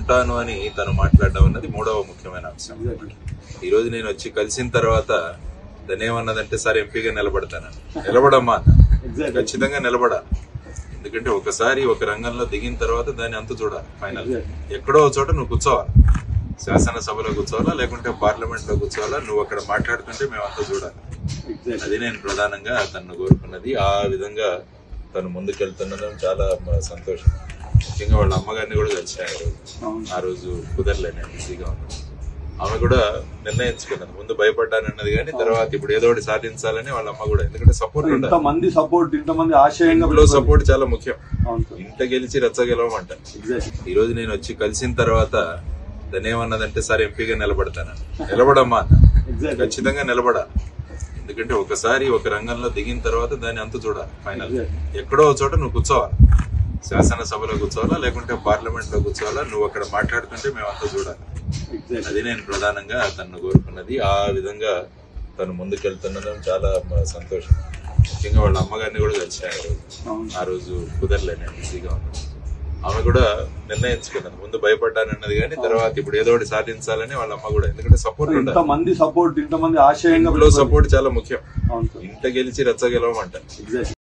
ఉంటాను అని తను మాట్లాడడం అన్నది మూడవ ముఖ్యమైన అంశం ఈ రోజు నేను వచ్చి కలిసిన తర్వాత తను ఏమన్నదంటే సార్ ఎంపీగా నిలబడతాను నిలబడమ్మా అన్న. ఖచ్చితంగా నిలబడాలి ఎందుకంటే ఒకసారి ఒక రంగంలో దిగిన తర్వాత దాన్ని అంత చూడాలి ఫైనల్ ఎక్కడో ఒక చోట నువ్వు కూర్చోవాలి శాసనసభలో కూర్చోవాలా లేకుంటే పార్లమెంట్ లో కూర్చోవాలా నువ్వు అక్కడ మాట్లాడుతుంటే మేమంతా చూడాలి అది నేను ప్రధానంగా తను కోరుకున్నది ఆ విధంగా తను ముందుకెళ్తుండడం చాలా మ- సంతోషం ముఖ్యంగా వాళ్ళ అమ్మగారిని కూడా కలిసాను ఆ రోజు ఆ రోజు కుదరలే నేను బిజీగా ఉన్నాను ఆమె కూడా నిర్ణయించుకున్నది ముందు భయపడ్డానన్నది కానీ తర్వాత ఇప్పుడు ఏదో ఒకటి సాధించాలని వాళ్ళ అమ్మ కూడా ఎందుకంటే సపోర్ట్ ఇంత ఉండాలి మంది సపోర్ట్ ఇంత మంది ఆశయంగా ఇంట్లో సపోర్ట్ చాలా ముఖ్యం అవును సార్ ఇంట గెలిచి రచ్చ గెలవమంట ఎగ్జాక్ట్ ఈ రోజు నేను వచ్చి కలిసిన తర్వాత తను ఏమన్నదంటే సార్ ఎంపీగా నిలబడతాను నిలబడమ్మా అన్న. ఎగ్జాక్ట్ ఖచ్చితంగా నిలబడాలి ఎందుకంటే ఒకసారి ఒక రంగంలో దిగిన తర్వాత దాన్ని అంత చూడాలి ఫైనల్ ఎక్కడో ఒక చోట నువ్వు కూర్చోవాలి శాసనసభలో కూర్చోవాలా లేకుంటే పార్లమెంట్ లో కూర్చోవాలా నువ్వు అక్కడ మాట్లాడుతుంటే మేమంతా చూడాలి ఎగ్జాక్ట్ అది నేను ప్రధానంగా తను కోరుకున్నది ఆ విధంగా తను ముందుకెళ్తుండడం చాలా మ- సంతోషం ముఖ్యంగా వాళ్ళ అమ్మగారిని కూడా కలిసాను ఆ రోజు అవును ఆ రోజు కుదరలే నేను బిజీగా ఉన్నాను ఆమె కూడా నిర్ణయించుకున్నది ముందు భయపడ్డానన్నది కానీ తర్వాత ఇప్పుడు ఏదో ఒకటి సాధించాలని వాళ్ళ అమ్మ కూడా ఎందుకంటే సపోర్ట్ ఇంత ఉండాలి మంది సపోర్ట్ ఇంత మంది ఆశయంగా ఇంట్లో సపోర్ట్ చాలా ముఖ్యం అవును సార్ ఇంట గెలిచి రచ్చ గెలవమంట ఎగ్జాక్ట్